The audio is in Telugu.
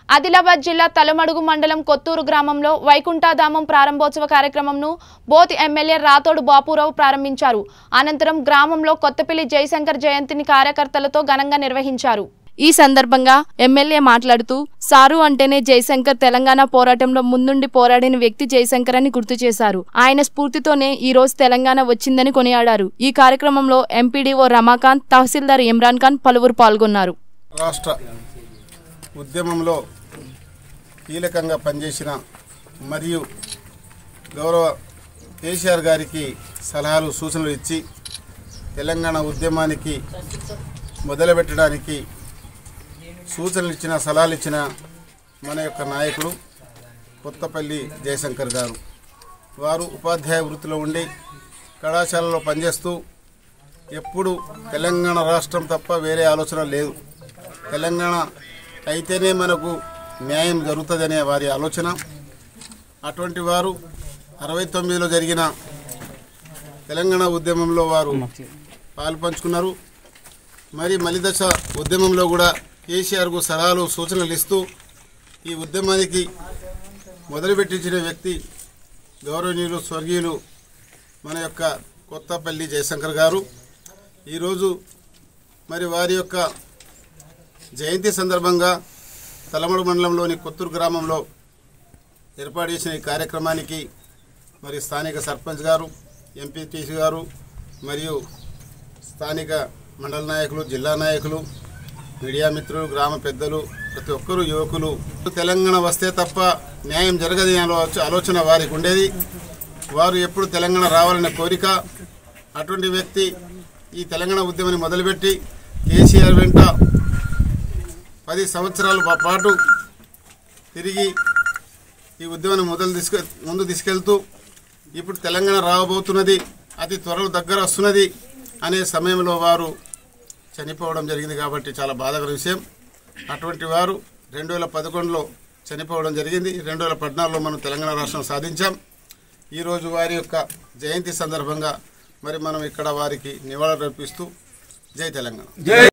ఆదిలాబాద్ జిల్లా తలమడుగు మండలం కొత్తూరు గ్రామంలో వైకుంఠధామం ప్రారంభోత్సవ కార్యక్రమంను బోత్ ఎమ్మెల్యే రాతోడు బాపురావు ప్రారంభించారు అనంతరం గ్రామంలో కొత్తపల్లి జయశంకర్ జయంతిని కార్యకర్తలతో ఘనంగా నిర్వహించారు ఈ సందర్భంగా ఎమ్మెల్యే మాట్లాడుతూ సారు అంటేనే జయశంకర్ తెలంగాణ పోరాటంలో ముందుండి పోరాడిన వ్యక్తి జయశంకర్ అని గుర్తు చేశారు ఆయన స్ఫూర్తితోనే ఈ రోజు తెలంగాణ వచ్చిందని కొనియాడారు ఈ కార్యక్రమంలో ఎంపీడీఓ రమాకాంత్ తహసీల్దార్ ఇమ్రాన్ ఖాన్ పలువురు పాల్గొన్నారు రాష్ట్ర ఉద్యమంలో కీలకంగా పనిచేసిన మరియు గౌరవ కేసీఆర్ గారికి సలహాలు సూచనలు ఇచ్చి తెలంగాణ ఉద్యమానికి మొదలుపెట్టడానికి సూచనలు ఇచ్చిన సలహాలు ఇచ్చిన మన యొక్క నాయకుడు కొత్తపల్లి జయశంకర్ గారు వారు ఉపాధ్యాయ వృత్తిలో ఉండి కళాశాలలో పనిచేస్తూ ఎప్పుడు తెలంగాణ రాష్ట్రం తప్ప వేరే ఆలోచన లేదు తెలంగాణ అయితేనే మనకు న్యాయం జరుగుతుందనే వారి ఆలోచన అటువంటి వారు అరవై తొమ్మిదిలో జరిగిన తెలంగాణ ఉద్యమంలో వారు పాలు పంచుకున్నారు మరి మలిదశ ఉద్యమంలో కూడా కేసీఆర్కు సలహాలు సూచనలు ఇస్తూ ఈ ఉద్యమానికి మొదలుపెట్టించిన వ్యక్తి గౌరవనీయులు స్వర్గీయులు మన యొక్క కొత్తపల్లి జయశంకర్ గారు ఈరోజు మరి వారి యొక్క జయంతి సందర్భంగా తలమడు మండలంలోని కొత్తూరు గ్రామంలో ఏర్పాటు చేసిన ఈ కార్యక్రమానికి మరి స్థానిక సర్పంచ్ గారు ఎంపీటీసీ గారు మరియు స్థానిక మండల నాయకులు జిల్లా నాయకులు మీడియా మిత్రులు గ్రామ పెద్దలు ప్రతి ఒక్కరూ యువకులు తెలంగాణ వస్తే తప్ప న్యాయం జరగదు అనే ఆలో- ఆలోచన వారికి ఉండేది వారు ఎప్పుడు తెలంగాణ రావాలనే కోరిక అటువంటి వ్యక్తి ఈ తెలంగాణ ఉద్యమాన్ని మొదలుపెట్టి కేసీఆర్ వెంట పది సంవత్సరాల పా- పాటు తిరిగి ఈ ఉద్యమాన్ని మొదలు తీసుకు ముందు తీసుకెళ్తూ ఇప్పుడు తెలంగాణ రాబోతున్నది అతి త్వరలో దగ్గర వస్తున్నది అనే సమయంలో వారు చనిపోవడం జరిగింది కాబట్టి చాలా బాధాకర విషయం అటువంటి వారు రెండు వేల పదకొండులో చనిపోవడం జరిగింది రెండు వేల పద్నాలుగులో మనం తెలంగాణ రాష్ట్రం సాధించాం ఈరోజు వారి యొక్క జయంతి సందర్భంగా మరి మనం ఇక్కడ వారికి నివాళులర్పిస్తూ జై తెలంగాణ